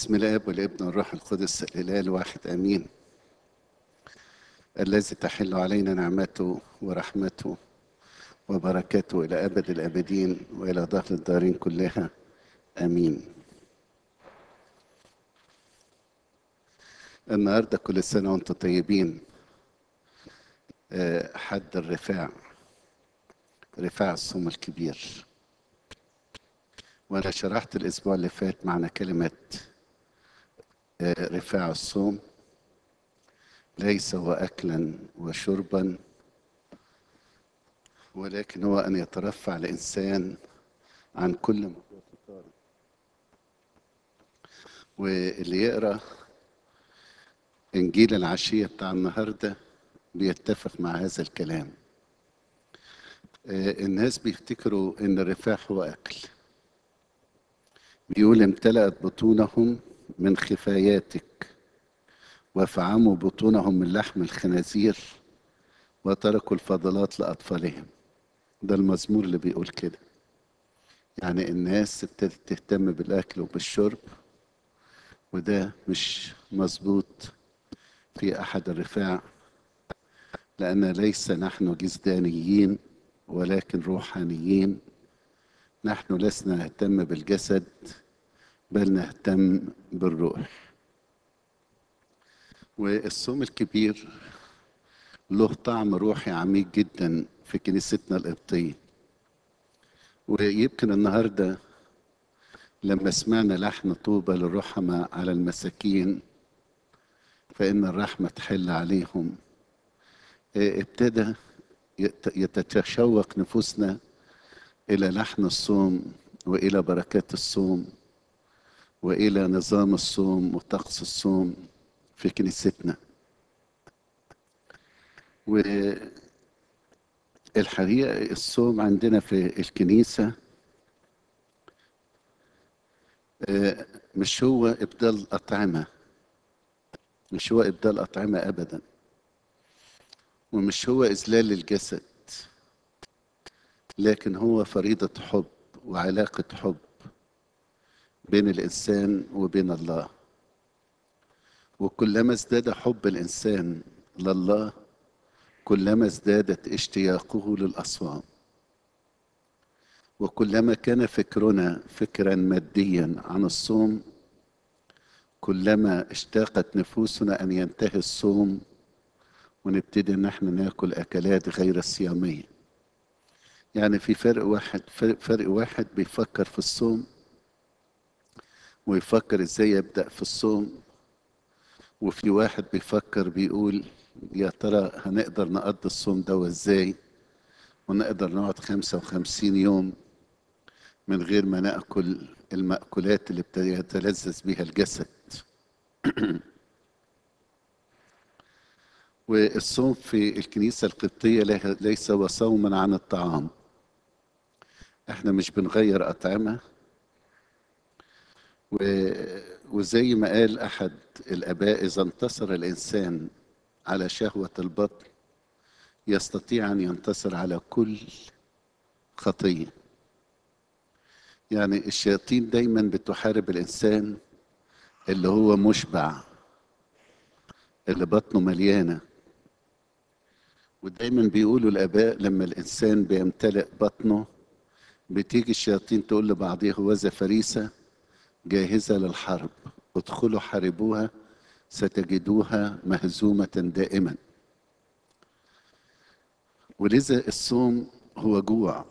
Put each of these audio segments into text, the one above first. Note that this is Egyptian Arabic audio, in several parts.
بسم الاب والابن والروح القدس الاله الواحد امين الذي تحل علينا نعمته ورحمته وبركاته الى ابد الابدين والى ظهر الدارين كلها امين النهارده كل سنه وانتم طيبين آه، حد الرفاع رفاع الصوم الكبير وانا شرحت الاسبوع اللي فات معنى كلمه آه، رفاع الصوم ليس هو اكلا وشربا ولكن هو ان يترفع الانسان عن كل ما هو تطارد واللي يقرا انجيل العشيه بتاع النهارده بيتفق مع هذا الكلام آه، الناس بيفتكروا ان الرفاع هو اكل بيقول امتلأت بطونهم من خفاياتك وفعموا بطونهم من لحم الخنازير وتركوا الفضلات لأطفالهم ده المزمور اللي بيقول كده يعني الناس ابتدت تهتم بالأكل وبالشرب وده مش مظبوط في أحد الرفاع لأن ليس نحن جسدانيين ولكن روحانيين نحن لسنا نهتم بالجسد بل نهتم بالروح والصوم الكبير له طعم روحي عميق جدا في كنيستنا القبطية ويمكن النهاردة لما سمعنا لحن طوبى للرحمة على المساكين فإن الرحمة تحل عليهم اه، ابتدى يت- يتشوق نفوسنا إلى لحن الصوم وإلى بركات الصوم وإلى نظام الصوم وطقس الصوم في كنيستنا والحقيقة الصوم عندنا في الكنيسة آه، مش هو إبدال أطعمة مش هو إبدال أطعمة أبدا ومش هو إذلال للجسد لكن هو فريضة حب وعلاقة حب بين الإنسان وبين الله وكلما ازداد حب الإنسان لله كلما ازدادت اشتياقه للأصوام وكلما كان فكرنا فكرا ماديا عن الصوم كلما اشتاقت نفوسنا أن ينتهي الصوم ونبتدي ان احنا ناكل اكلات غير الصياميه يعني في فرق واحد فرق, فرق واحد بيفكر في الصوم ويفكر ازاي يبدأ في الصوم وفي واحد بيفكر بيقول يا ترى هنقدر نقضي الصوم ده ازاي ونقدر نقعد خمسة وخمسين يوم من غير ما نأكل المأكولات اللي ابتدى يتلذذ بها الجسد والصوم في الكنيسة القبطية له- ليس هو صوما عن الطعام احنا مش بنغير أطعمة و- وزي ما قال أحد الآباء إذا انتصر الإنسان على شهوة البطن يستطيع أن ينتصر على كل خطية يعني الشياطين دايما بتحارب الإنسان اللي هو مشبع اللي بطنه مليانة ودايما بيقولوا الآباء لما الإنسان بيمتلئ بطنه بتيجي الشياطين تقول لبعضها هوذا فريسة جاهزة للحرب ادخلوا حاربوها ستجدوها مهزومة دائما ولذا الصوم هو جوع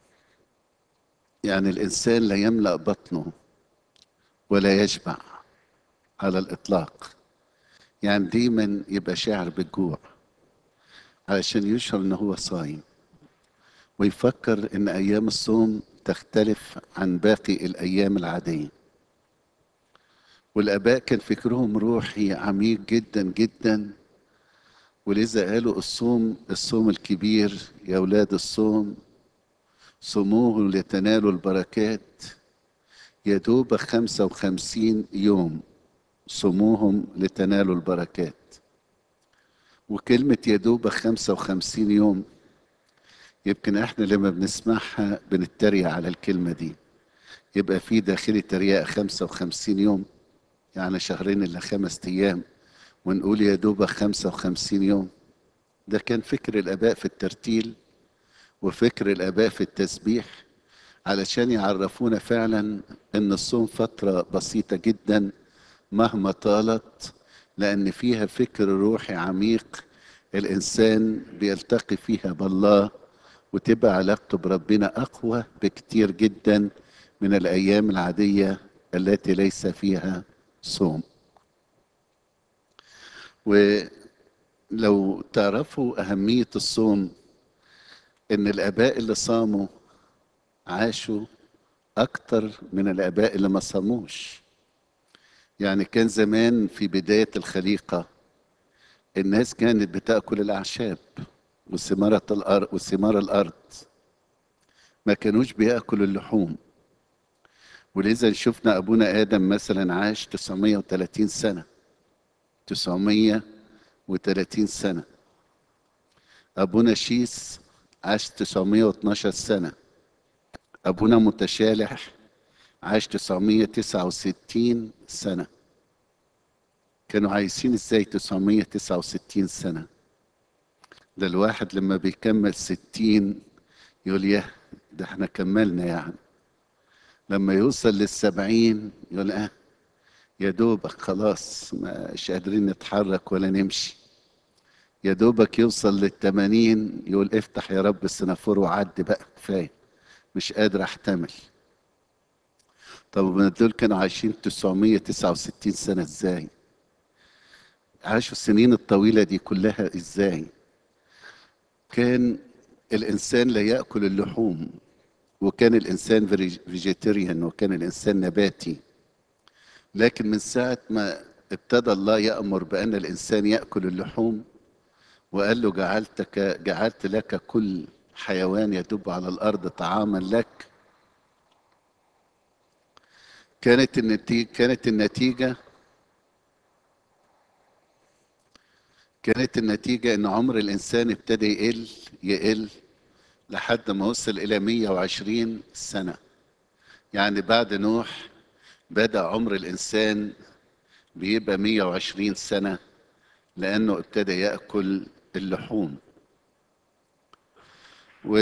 يعني الإنسان لا يملأ بطنه ولا يشبع على الإطلاق يعني دايما يبقى شاعر بالجوع علشان يشعر ان هو صايم ويفكر ان ايام الصوم تختلف عن باقي الايام العاديه والاباء كان فكرهم روحي عميق جدا جدا ولذا قالوا الصوم الصوم الكبير يا اولاد الصوم صوموه لتنالوا البركات يا دوب خمسة وخمسين يوم صوموهم لتنالوا البركات وكلمة يا دوب خمسة وخمسين يوم يمكن احنا لما بنسمعها بنتريق على الكلمة دي يبقى في داخلي تريقة 55 يوم يعني شهرين إلا خمس أيام ونقول يا دوبك خمسة وخمسين يوم ده كان فكر الآباء في الترتيل وفكر الآباء في التسبيح علشان يعرفونا فعلا ان الصوم فترة بسيطة جدا مهما طالت لان فيها فكر روحي عميق الانسان بيلتقي فيها بالله وتبقى علاقته بربنا اقوى بكتير جدا من الايام العادية التي ليس فيها صوم ولو تعرفوا اهمية الصوم ان الاباء اللي صاموا عاشوا أكتر من الآباء اللي ما صاموش يعني كان زمان في بداية الخليقة الناس كانت بتأكل الأعشاب وثمارة الأرض وثمار الأرض ما كانوش بيأكلوا اللحوم ولذا شفنا أبونا آدم مثلا عاش 930 سنة 930 سنة أبونا شيس عاش 912 سنة أبونا متشالح عاش 969 سنة كانوا عايشين ازاي 969 سنة ده الواحد لما بيكمل 60 يقول يا ده احنا كملنا يعني لما يوصل للسبعين يقول اه يا دوبك خلاص مش قادرين نتحرك ولا نمشي يا دوبك يوصل للتمانين يقول افتح يا رب السنافور وعدي بقى كفايه مش قادر احتمل طب دول كانوا عايشين 969 سنة ازاي عاشوا السنين الطويلة دي كلها ازاي كان الانسان لا يأكل اللحوم وكان الانسان فيجيتيريان وكان الانسان نباتي لكن من ساعة ما ابتدى الله يأمر بأن الإنسان يأكل اللحوم وقال له جعلتك جعلت لك كل حيوان يدب على الارض طعاما لك كانت النتيجه كانت النتيجه كانت النتيجه ان عمر الانسان ابتدى يقل يقل لحد ما وصل الى 120 سنه يعني بعد نوح بدا عمر الانسان بيبقى 120 سنه لانه ابتدى ياكل اللحوم و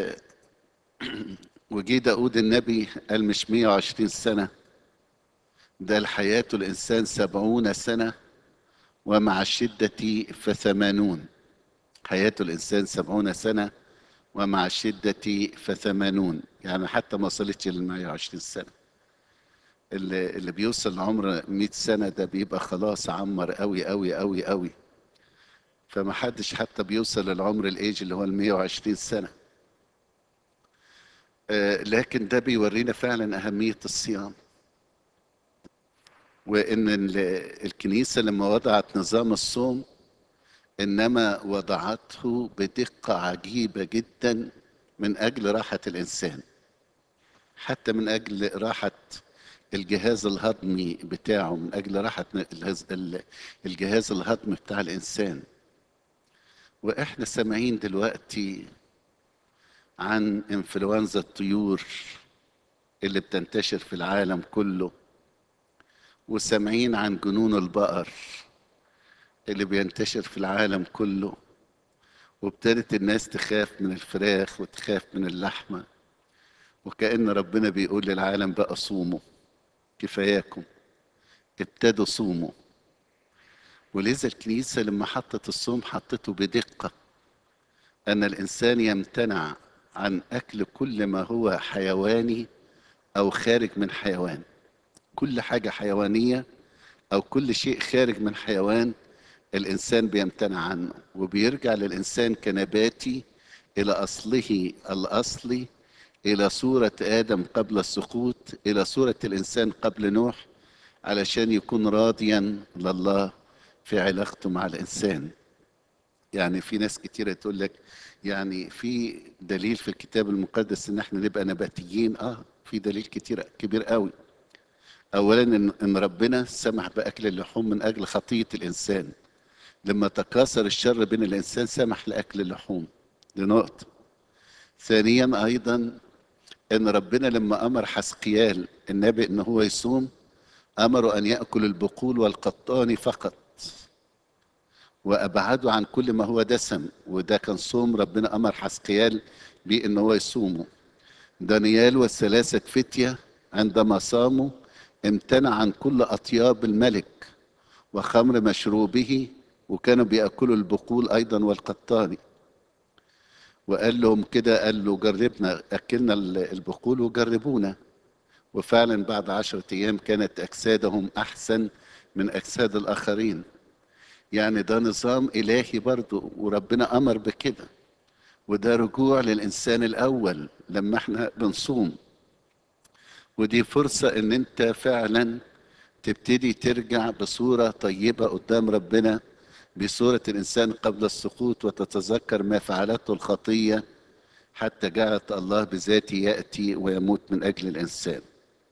وجي داود النبي قال مش 120 سنة ده الحياة الإنسان سبعون سنة ومع الشدة فثمانون حياة الإنسان سبعون سنة ومع الشدة فثمانون يعني حتى ما وصلتش لل 120 سنة اللي, اللي بيوصل لعمر 100 سنة ده بيبقى خلاص عمر قوي قوي قوي قوي فما حدش حتى بيوصل للعمر الايج اللي هو ال 120 سنه آه لكن ده بيورينا فعلا اهميه الصيام وان الكنيسه لما وضعت نظام الصوم انما وضعته بدقه عجيبه جدا من اجل راحه الانسان حتى من اجل راحه الجهاز الهضمي بتاعه من اجل راحه الجهاز الهضمي بتاع الانسان واحنا سامعين دلوقتي عن انفلونزا الطيور اللي بتنتشر في العالم كله وسامعين عن جنون البقر اللي بينتشر في العالم كله وابتدت الناس تخاف من الفراخ وتخاف من اللحمه وكأن ربنا بيقول للعالم بقى صوموا كفاياكم ابتدوا صوموا ولذا الكنيسة لما حطت الصوم حطته بدقة أن الإنسان يمتنع عن أكل كل ما هو حيواني أو خارج من حيوان كل حاجة حيوانية أو كل شيء خارج من حيوان الإنسان بيمتنع عنه وبيرجع للإنسان كنباتي إلى أصله الأصلي إلى صورة آدم قبل السقوط إلى صورة الإنسان قبل نوح علشان يكون راضيا لله في علاقته مع الإنسان يعني في ناس كتيرة تقول لك يعني في دليل في الكتاب المقدس ان احنا نبقى نباتيين اه في دليل كتير كبير قوي اولا ان ان ربنا سمح باكل اللحوم من اجل خطيه الانسان لما تكاثر الشر بين الانسان سمح لاكل اللحوم دي نقطه ثانيا ايضا ان ربنا لما امر حسقيال النبي ان هو يصوم أمروا أن يأكل البقول والقطان فقط وأبعدوا عن كل ما هو دسم وده كان صوم ربنا أمر حسقيال بيه إن هو يصومه دانيال والثلاثة فتية عندما صاموا امتنع عن كل أطياب الملك وخمر مشروبه وكانوا بيأكلوا البقول أيضا والقطاني وقال لهم كده قال له جربنا أكلنا البقول وجربونا وفعلا بعد عشرة أيام كانت أجسادهم أحسن من أجساد الآخرين يعني ده نظام إلهي برضو وربنا أمر بكده وده رجوع للإنسان الأول لما احنا بنصوم ودي فرصة إن أنت فعلا تبتدي ترجع بصورة طيبة قدام ربنا بصورة الإنسان قبل السقوط وتتذكر ما فعلته الخطية حتى جعلت الله بذاته يأتي ويموت من أجل الإنسان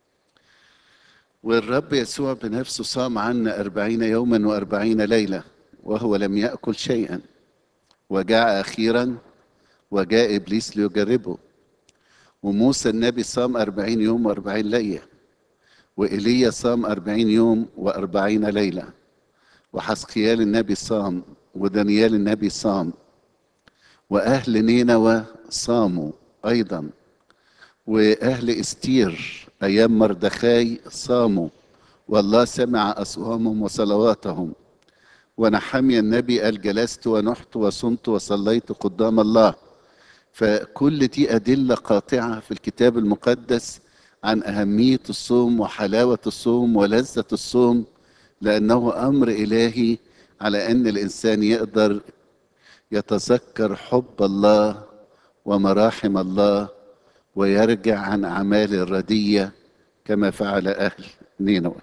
والرب يسوع بنفسه صام عنا أربعين يوما وأربعين ليلة وهو لم يأكل شيئا وجاء أخيرا وجاء إبليس ليجربه وموسى النبي صام أربعين يوم وأربعين ليلة وإيليا صام أربعين يوم وأربعين ليلة وحسقيال النبي صام ودانيال النبي صام وأهل نينوى صاموا أيضا وأهل استير أيام مردخاي صاموا والله سمع أصوامهم وصلواتهم ونحمي النبي قال جلست ونحت وصمت وصليت قدام الله فكل دي أدلة قاطعة في الكتاب المقدس عن أهمية الصوم وحلاوة الصوم ولذة الصوم لأنه أمر إلهي على أن الإنسان يقدر يتذكر حب الله ومراحم الله ويرجع عن أعمال الردية كما فعل أهل نينوى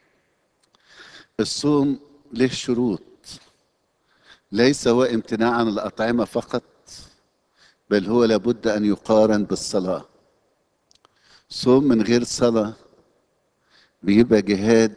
الصوم له شروط ليس هو امتناع عن الأطعمة فقط بل هو لابد أن يقارن بالصلاة صوم من غير صلاة بيبقى جهاد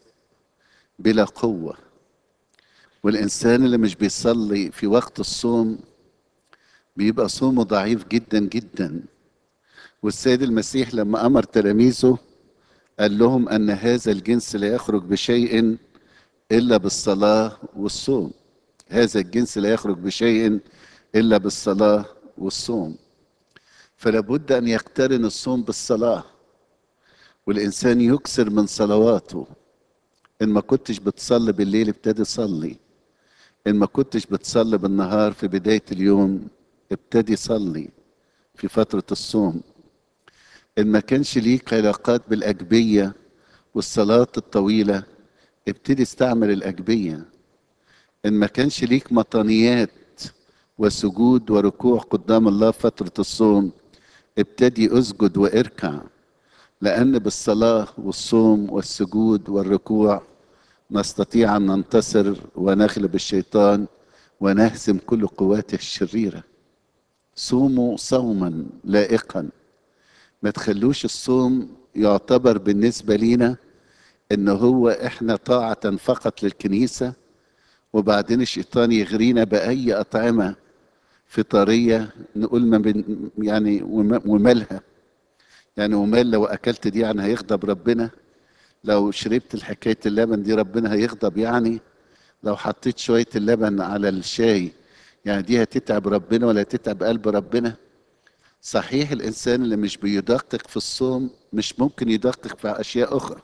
بلا قوة والإنسان اللي مش بيصلي في وقت الصوم بيبقى صومه ضعيف جدا جدا والسيد المسيح لما أمر تلاميذه قال لهم أن هذا الجنس لا يخرج بشيء إلا بالصلاة والصوم هذا الجنس لا يخرج بشيء إلا بالصلاة والصوم فلا بد أن يقترن الصوم بالصلاة والإنسان يكسر من صلواته إن ما كنتش بتصلي بالليل ابتدي صلي إن ما كنتش بتصلي بالنهار في بداية اليوم ابتدي صلي في فترة الصوم إن ما كانش ليك علاقات بالأجبية والصلاة الطويلة ابتدي استعمل الأجبية إن ما كانش ليك مطانيات وسجود وركوع قدام الله فترة الصوم ابتدي اسجد واركع لأن بالصلاة والصوم والسجود والركوع نستطيع أن ننتصر ونغلب الشيطان ونهزم كل قواته الشريرة صوموا صوما لائقا ما تخلوش الصوم يعتبر بالنسبة لينا ان هو احنا طاعة فقط للكنيسة وبعدين الشيطان يغرينا بأي أطعمة فطرية نقول ما بن يعني ومالها يعني ومال لو أكلت دي يعني هيغضب ربنا لو شربت الحكاية اللبن دي ربنا هيغضب يعني لو حطيت شوية اللبن على الشاي يعني دي هتتعب ربنا ولا هتتعب قلب ربنا صحيح الإنسان اللي مش بيدقق في الصوم مش ممكن يدقق في أشياء أخرى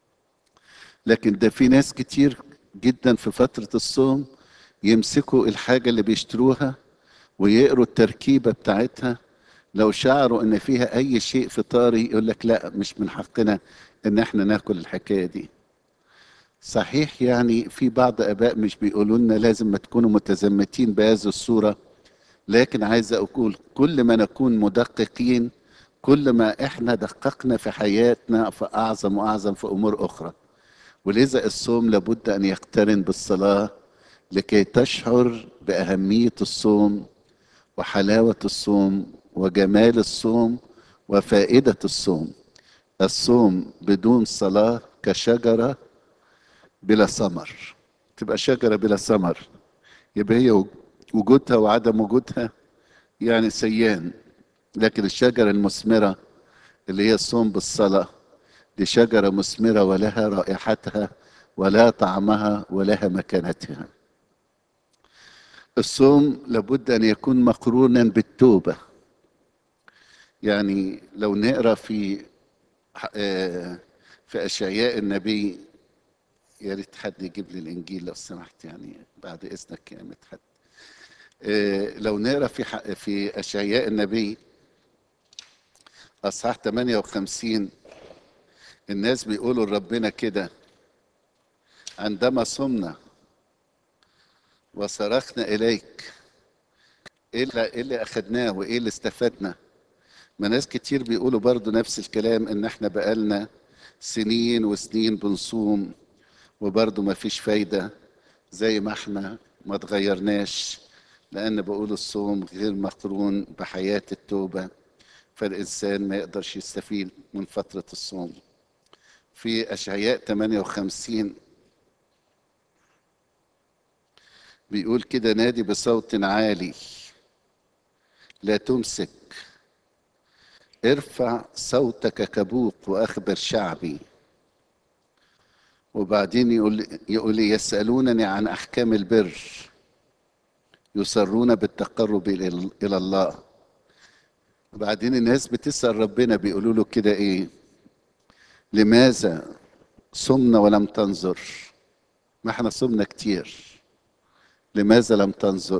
لكن ده في ناس كتير جدا في فترة الصوم يمسكوا الحاجة اللي بيشتروها ويقروا التركيبة بتاعتها لو شعروا ان فيها اي شيء فطاري يقول لك لا مش من حقنا ان احنا ناكل الحكاية دي صحيح يعني في بعض اباء مش بيقولوا لنا لازم ما تكونوا متزمتين بهذه الصورة لكن عايز اقول كل ما نكون مدققين كل ما احنا دققنا في حياتنا فاعظم واعظم في امور اخرى ولذا الصوم لابد ان يقترن بالصلاه لكي تشعر باهميه الصوم وحلاوه الصوم وجمال الصوم وفائده الصوم الصوم بدون صلاه كشجره بلا ثمر تبقى شجره بلا ثمر يبقى هي وجودها وعدم وجودها يعني سيان لكن الشجره المثمره اللي هي الصوم بالصلاه دي شجرة مثمرة ولها رائحتها ولا طعمها ولها مكانتها الصوم لابد أن يكون مقرونا بالتوبة يعني لو نقرأ في آه، في أشعياء النبي يا ريت حد يجيب لي الإنجيل لو سمحت يعني بعد إذنك يا مدحت آه، لو نقرأ في ح- في أشعياء النبي أصحاح 58 الناس بيقولوا لربنا كده عندما صمنا وصرخنا إليك إيه اللي, إيه اللي أخدناه وإيه اللي استفدنا ما ناس كتير بيقولوا برضو نفس الكلام إن إحنا بقالنا سنين وسنين بنصوم وبرضو ما فيش فايدة زي ما إحنا ما اتغيرناش لأن بقول الصوم غير مقرون بحياة التوبة فالإنسان ما يقدرش يستفيد من فترة الصوم في أشعياء 58 بيقول كده نادي بصوت عالي لا تمسك ارفع صوتك كبوق واخبر شعبي وبعدين يقول يقول يسالونني عن احكام البر يصرون بالتقرب الى إلى الله وبعدين الناس بتسال ربنا بيقولوا له كده ايه لماذا صمنا ولم تنظر ما احنا صمنا كتير لماذا لم تنظر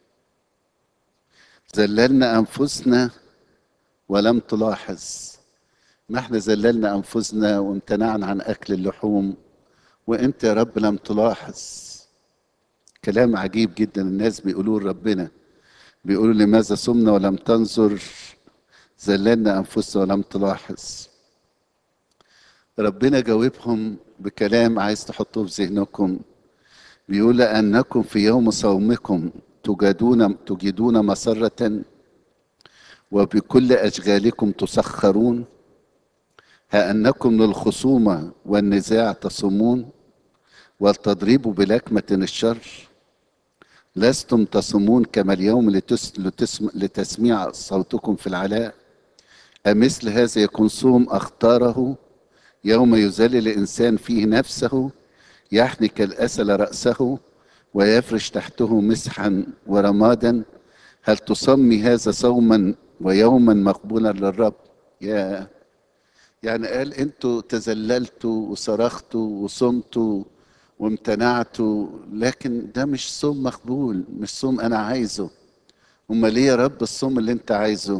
ذللنا انفسنا ولم تلاحظ ما احنا ذللنا انفسنا وامتنعنا عن اكل اللحوم وانت يا رب لم تلاحظ كلام عجيب جدا الناس بيقولوه لربنا بيقولوا لماذا صمنا ولم تنظر ذللنا انفسنا ولم تلاحظ ربنا جاوبهم بكلام عايز تحطوه في ذهنكم بيقول أنكم في يوم صومكم تجدون تجدون مسرة وبكل أشغالكم تسخرون ها أنكم للخصومة والنزاع تصومون والتضريب بلكمة الشر لستم تصومون كما اليوم لتس لتسم لتسميع صوتكم في العلاء أمثل هذا يكون صوم أختاره يوم يذلل الإنسان فيه نفسه يحنك الأسل رأسه ويفرش تحته مسحا ورمادا هل تصمي هذا صوما ويوما مقبولا للرب يا يعني قال انتوا تذللتوا وصرختوا وصمتوا وامتنعتوا لكن ده مش صوم مقبول مش صوم انا عايزه امال ليه يا رب الصوم اللي انت عايزه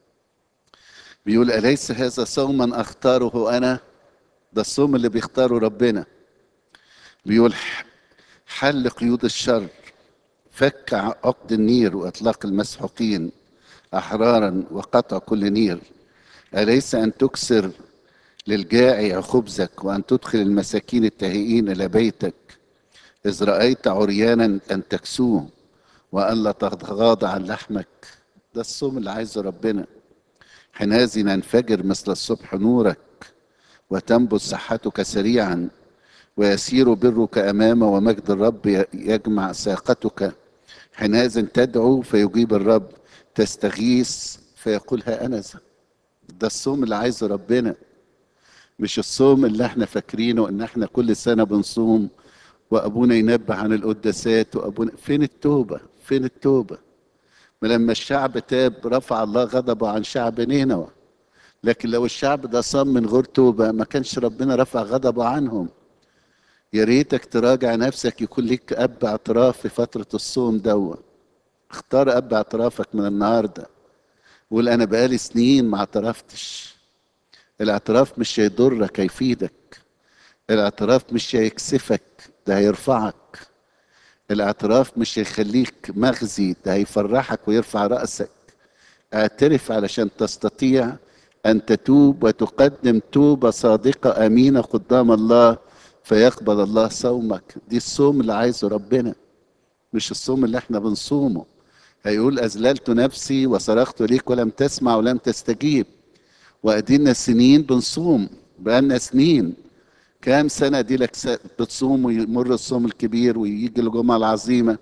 بيقول اليس هذا صوما اختاره انا ده الصوم اللي بيختاره ربنا بيقول حل قيود الشر فك عقد النير واطلاق المسحوقين احرارا وقطع كل نير اليس ان تكسر للجائع خبزك وان تدخل المساكين التهيئين الى بيتك اذ رايت عريانا ان تكسوه والا تتغاضى عن لحمك ده الصوم اللي عايزه ربنا حينئذ ينفجر مثل الصبح نورك وتنبت صحتك سريعا ويسير برك امامه ومجد الرب يجمع ساقتك حينئذ تدعو فيجيب الرب تستغيث فيقول ها انا ذا ده الصوم اللي عايزه ربنا مش الصوم اللي احنا فاكرينه ان احنا كل سنه بنصوم وابونا ينبه عن القداسات وابونا فين التوبه فين التوبه ما لما الشعب تاب رفع الله غضبه عن شعب نينوى لكن لو الشعب ده صام من غير توبه ما كانش ربنا رفع غضبه عنهم يا ريتك تراجع نفسك يكون لك اب اعتراف في فتره الصوم دوا اختار اب اعترافك من النهارده قول انا بقالي سنين ما اعترفتش الاعتراف مش هيضرك هيفيدك الاعتراف مش هيكسفك ده هيرفعك الاعتراف مش هيخليك مخزي ده هيفرحك ويرفع رأسك اعترف علشان تستطيع أن تتوب وتقدم توبة صادقة أمينة قدام الله فيقبل الله صومك دي الصوم اللي عايزه ربنا مش الصوم اللي احنا بنصومه هيقول أذللت نفسي وصرخت ليك ولم تسمع ولم تستجيب وأدينا سنين بنصوم بقالنا سنين كام سنة دي لك بتصوم ويمر الصوم الكبير ويجي الجمعة العظيمة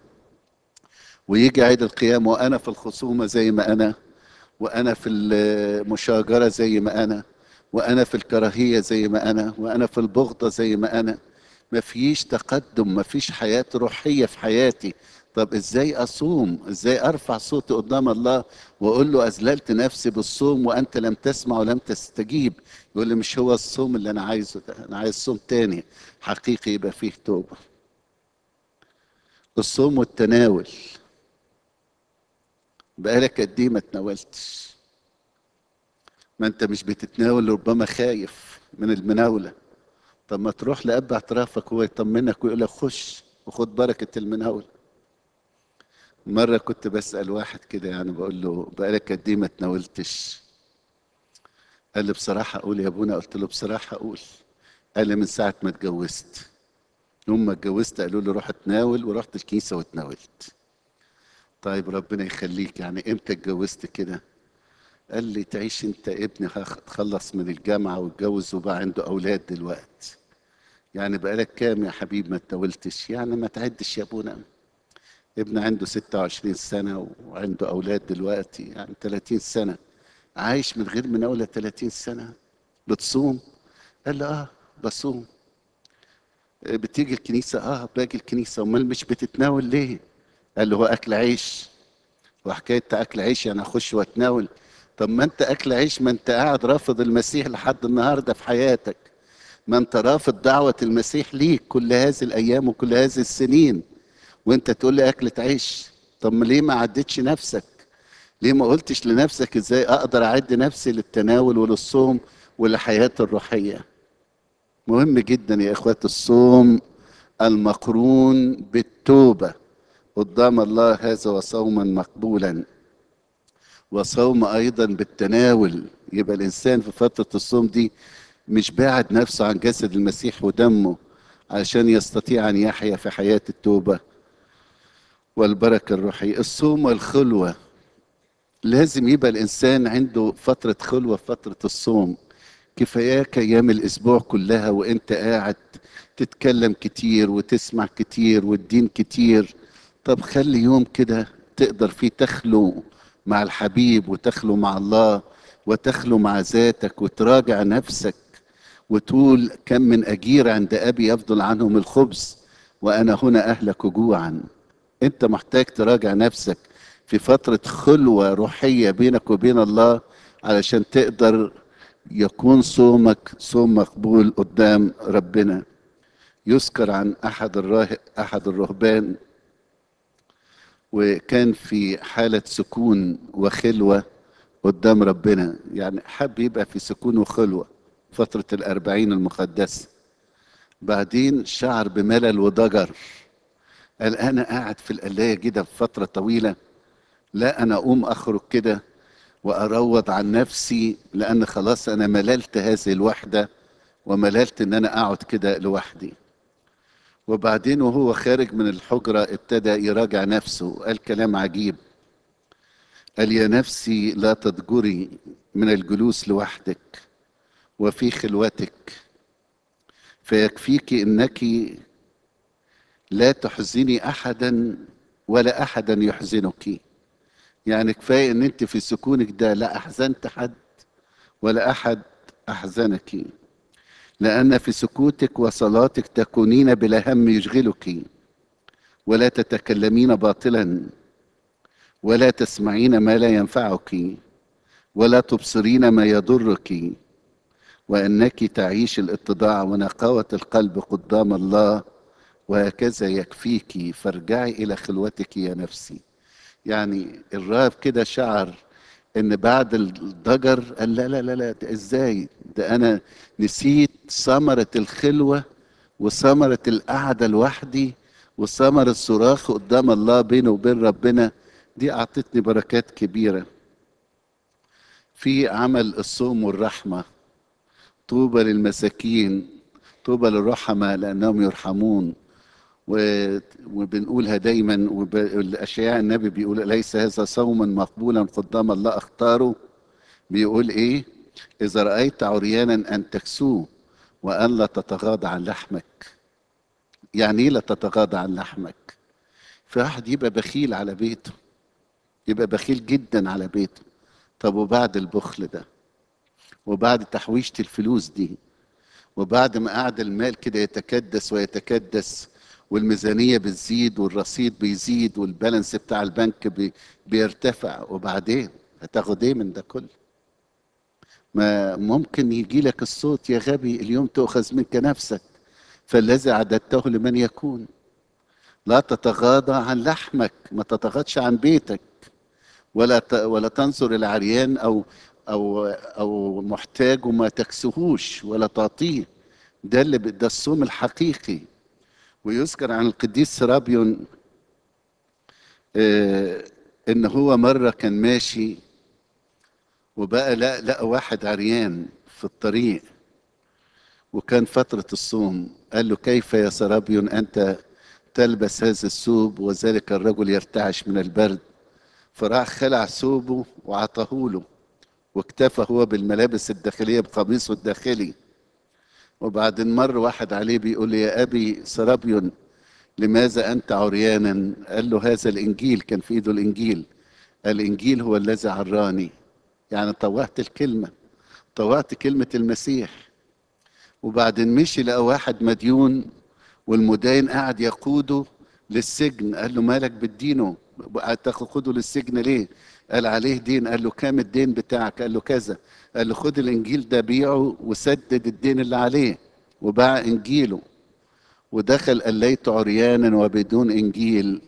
ويجي عيد القيامة وأنا في الخصومة زي ما أنا وأنا في المشاجرة زي ما أنا وانا في الكراهيه زي ما انا وانا في البغضه زي ما انا ما فيش تقدم ما فيش حياه روحيه في حياتي طب ازاي اصوم ازاي ارفع صوتي قدام الله واقول له اذللت نفسي بالصوم وانت لم تسمع ولم تستجيب يقول لي مش هو الصوم اللي انا عايزه ده انا عايز صوم تاني حقيقي يبقى فيه توبه الصوم والتناول بقالك قد ايه ما تناولتش ما انت مش بتتناول ربما خايف من المناوله طب ما تروح لاب اعترافك هو يطمنك ويقول لك خش وخد بركه المناوله مره كنت بسال واحد كده يعني بقول له بقالك قد ايه ما تناولتش قال لي بصراحه اقول يا ابونا قلت له بصراحه اقول قال لي من ساعه ما اتجوزت يوم ما اتجوزت قالوا لي روح اتناول ورحت الكنيسه واتناولت طيب ربنا يخليك يعني امتى اتجوزت كده قال لي تعيش انت ابني تخلص من الجامعه واتجوز وبقى عنده اولاد دلوقتي يعني بقالك كام يا حبيب ما اتناولتش يعني ما تعدش يا ابونا ابن عنده 26 سنة وعنده أولاد دلوقتي يعني 30 سنة عايش من غير مناولة 30 سنة بتصوم قال له اه بصوم بتيجي الكنيسة اه باجي الكنيسة امال مش بتتناول ليه قال له هو أكل عيش وحكاية أكل عيش يعني أخش وأتناول طب ما أنت أكل عيش ما أنت قاعد رافض المسيح لحد النهاردة في حياتك ما أنت رافض دعوة المسيح ليك كل هذه الأيام وكل هذه السنين وانت تقول لي اكلة عيش طب ما ليه ما عدتش نفسك ليه ما قلتش لنفسك ازاي اقدر اعد نفسي للتناول وللصوم وللحياة الروحية مهم جدا يا اخوات الصوم المقرون بالتوبة قدام الله هذا وصوما مقبولا وصوم ايضا بالتناول يبقى الانسان في فترة الصوم دي مش باعد نفسه عن جسد المسيح ودمه علشان يستطيع ان يحيا في حياة التوبة والبركة الروحية الصوم والخلوة لازم يبقى الإنسان عنده فترة خلوة في فترة الصوم كفاياك أيام الأسبوع كلها وأنت قاعد تتكلم كتير وتسمع كتير والدين كتير طب خلي يوم كده تقدر فيه تخلو مع الحبيب وتخلو مع الله وتخلو مع ذاتك وتراجع نفسك وتقول كم من أجير عند أبي يفضل عنهم الخبز وأنا هنا أهلك جوعا انت محتاج تراجع نفسك في فترة خلوة روحية بينك وبين الله علشان تقدر يكون صومك صوم مقبول قدام ربنا يذكر عن احد الراهب احد الرهبان وكان في حالة سكون وخلوة قدام ربنا يعني حب يبقى في سكون وخلوة فترة الأربعين المقدسة بعدين شعر بملل وضجر قال انا قاعد في القلايه كده فتره طويله لا انا اقوم اخرج كده واروض عن نفسي لان خلاص انا مللت هذه الوحده ومللت ان انا اقعد كده لوحدي وبعدين وهو خارج من الحجره ابتدى يراجع نفسه قال كلام عجيب قال يا نفسي لا تضجري من الجلوس لوحدك وفي خلوتك فيكفيك انك لا تحزني احدا ولا احدا يحزنك يعني كفايه ان انت في سكونك ده لا احزنت حد ولا احد احزنك لان في سكوتك وصلاتك تكونين بلا هم يشغلك ولا تتكلمين باطلا ولا تسمعين ما لا ينفعك ولا تبصرين ما يضرك وانك تعيش الاتضاع ونقاوه القلب قدام الله وهكذا يكفيك فارجعي الى خلوتك يا نفسي يعني الراهب كده شعر ان بعد الضجر قال لا لا لا لا ده ازاي ده انا نسيت ثمرة الخلوة وثمرة القعدة لوحدي وثمرة الصراخ قدام الله بينه وبين ربنا دي اعطتني بركات كبيرة في عمل الصوم والرحمة طوبى للمساكين طوبى للرحمة لأنهم يرحمون وبنقولها دايما والاشياء النبي بيقول ليس هذا صوما مقبولا قدام الله اختاره بيقول ايه اذا رايت عريانا ان تكسوه وان لا تتغاضى عن لحمك يعني ايه لا تتغاضى عن لحمك في واحد يبقى بخيل على بيته يبقى بخيل جدا على بيته طب وبعد البخل ده وبعد تحويشة الفلوس دي وبعد ما قعد المال كده يتكدس ويتكدس والميزانية بتزيد والرصيد بيزيد والبالانس بتاع البنك بي بيرتفع وبعدين هتاخد ايه من ده كله ما ممكن يجي لك الصوت يا غبي اليوم تؤخذ منك نفسك فالذي عددته لمن يكون لا تتغاضى عن لحمك ما تتغاضش عن بيتك ولا ت... ولا تنظر الى عريان او او او محتاج وما تكسهوش ولا تعطيه ده اللي ب- ده الصوم الحقيقي ويذكر عن القديس سرابيون آه ان هو مره كان ماشي وبقى لقى, لقى واحد عريان في الطريق وكان فترة الصوم قال له كيف يا سرابيون أنت تلبس هذا الثوب وذلك الرجل يرتعش من البرد فراح خلع ثوبه وعطاه له واكتفى هو بالملابس الداخلية بقميصه الداخلي وبعدين مر واحد عليه بيقول لي يا أبي سرابيون لماذا أنت عريانا قال له هذا الإنجيل كان في إيده الإنجيل الإنجيل هو الذي عراني يعني طوعت الكلمة طوعت كلمة المسيح وبعدين مشي لقى واحد مديون والمداين قاعد يقوده للسجن قال له مالك بتدينه تاخده للسجن ليه قال عليه دين قال له كام الدين بتاعك قال له كذا قال له خد الانجيل ده بيعه وسدد الدين اللي عليه وباع انجيله ودخل قال ليت عريانا وبدون انجيل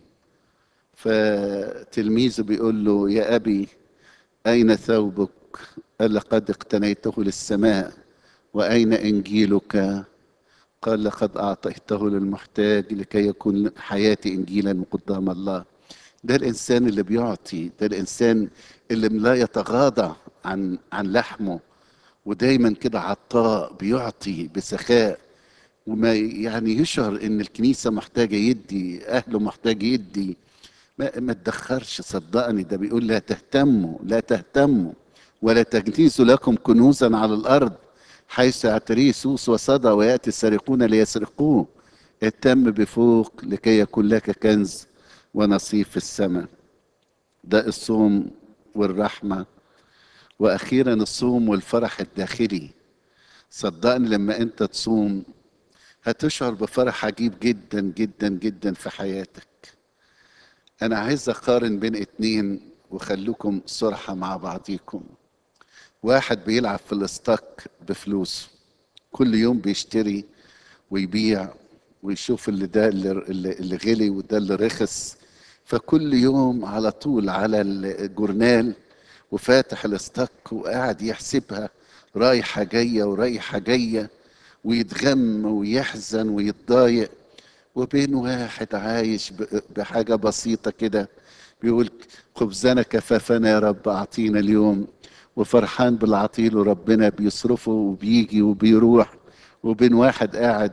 فتلميذه بيقول له يا ابي اين ثوبك قال لقد اقتنيته للسماء واين انجيلك قال لقد اعطيته للمحتاج لكي يكون حياتي انجيلا قدام الله ده الانسان اللي بيعطي ده الانسان اللي لا يتغاضى عن عن لحمه ودايما كده عطاء بيعطي بسخاء وما يعني يشعر ان الكنيسه محتاجه يدي اهله محتاج يدي ما, ما تدخرش صدقني ده بيقول لا تهتموا لا تهتموا ولا تجنيسوا لكم كنوزا على الارض حيث يعتريه سوس وصدى وياتي السارقون ليسرقوه اهتم بفوق لكي يكون لك كنز ونصيب في السماء ده الصوم والرحمه واخيرا الصوم والفرح الداخلي صدقني لما انت تصوم هتشعر بفرح عجيب جدا جدا جدا في حياتك انا عايز اقارن بين اتنين وخلوكم صرحة مع بعضيكم واحد بيلعب في الاستاك بفلوسه كل يوم بيشتري ويبيع ويشوف اللي ده اللي, اللي غلي وده اللي رخص فكل يوم على طول على الجورنال وفاتح الاستاك وقاعد يحسبها رايحة جاية ورايحة جاية ويتغم ويحزن ويتضايق وبين واحد عايش بحاجة بسيطة كده بيقول خبزنا كفافنا يا رب أعطينا اليوم وفرحان باللي عطيله ربنا بيصرفه وبيجي وبيروح وبين واحد قاعد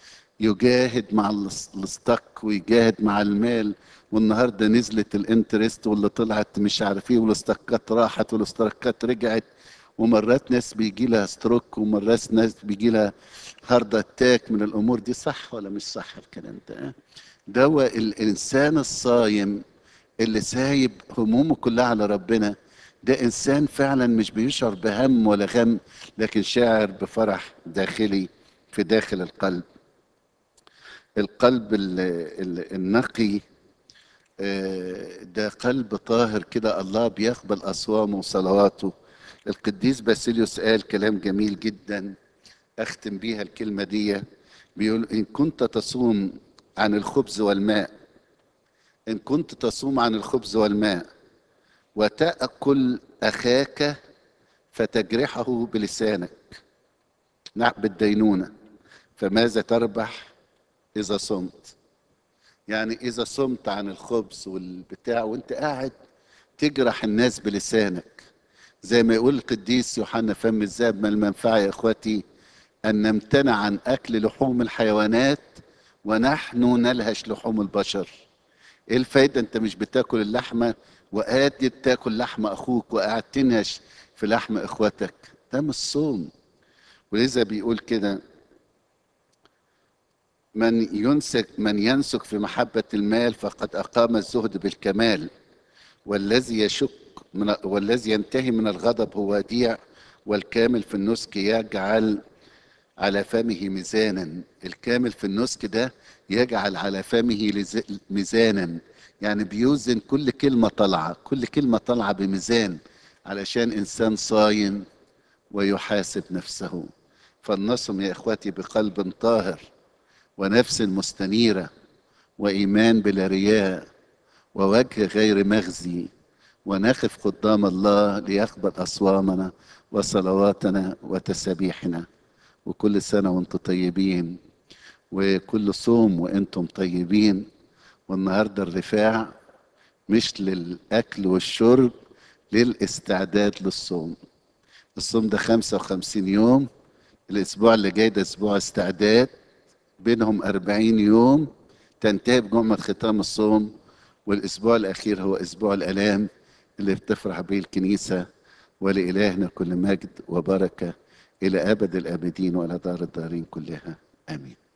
يجاهد مع الاستك ويجاهد مع المال والنهارده نزلت الانترست واللي طلعت مش عارف ايه والاستكات راحت والاستكات رجعت ومرات ناس بيجي لها ستروك ومرات ناس بيجي لها هارد اتاك من الامور دي صح ولا مش صح الكلام ده ده هو الانسان الصايم اللي سايب همومه كلها على ربنا ده انسان فعلا مش بيشعر بهم ولا غم لكن شاعر بفرح داخلي في داخل القلب القلب ال ال النقي ده قلب طاهر كده الله بيقبل اصوامه وصلواته القديس باسيليوس قال كلام جميل جدا اختم بيها الكلمه دي بيقول ان كنت تصوم عن الخبز والماء ان كنت تصوم عن الخبز والماء وتاكل اخاك فتجرحه بلسانك نعم بالدينونه فماذا تربح اذا صمت يعني اذا صمت عن الخبز والبتاع وانت قاعد تجرح الناس بلسانك زي ما يقول القديس يوحنا فم الذهب ما المنفعه يا اخوتي أن نمتنع عن أكل لحوم الحيوانات ونحن نلهش لحوم البشر إيه الفايدة أنت مش بتاكل اللحمة وقاعد تاكل لحم أخوك وقاعد تنهش في لحم إخوتك ده مش صوم ولذا بيقول كده من ينسك من ينسك في محبة المال فقد أقام الزهد بالكمال والذي يشك من والذي ينتهي من الغضب هو وديع والكامل في النسك يجعل على فمه ميزانا الكامل في النسك ده يجعل على فمه لز- ميزانا يعني بيوزن كل كلمة طالعة كل كلمة طالعة بميزان علشان إنسان صاين ويحاسب نفسه فلنصم يا إخوتي بقلب طاهر ونفس مستنيرة وإيمان بلا رياء ووجه غير مخزي ونقف قدام الله ليقبل أصوامنا وصلواتنا وتسابيحنا وكل سنة وانتم طيبين وكل صوم وانتم طيبين والنهاردة الرفاع مش للأكل والشرب للاستعداد للصوم الصوم ده 55 يوم الأسبوع اللي جاي ده أسبوع استعداد بينهم 40 يوم تنتهي بجمعة ختام الصوم والأسبوع الأخير هو أسبوع الآلام اللي بتفرح به الكنيسة ولإلهنا كل مجد وبركة إلى أبد الآبدين وإلى دار الدارين كلها آمين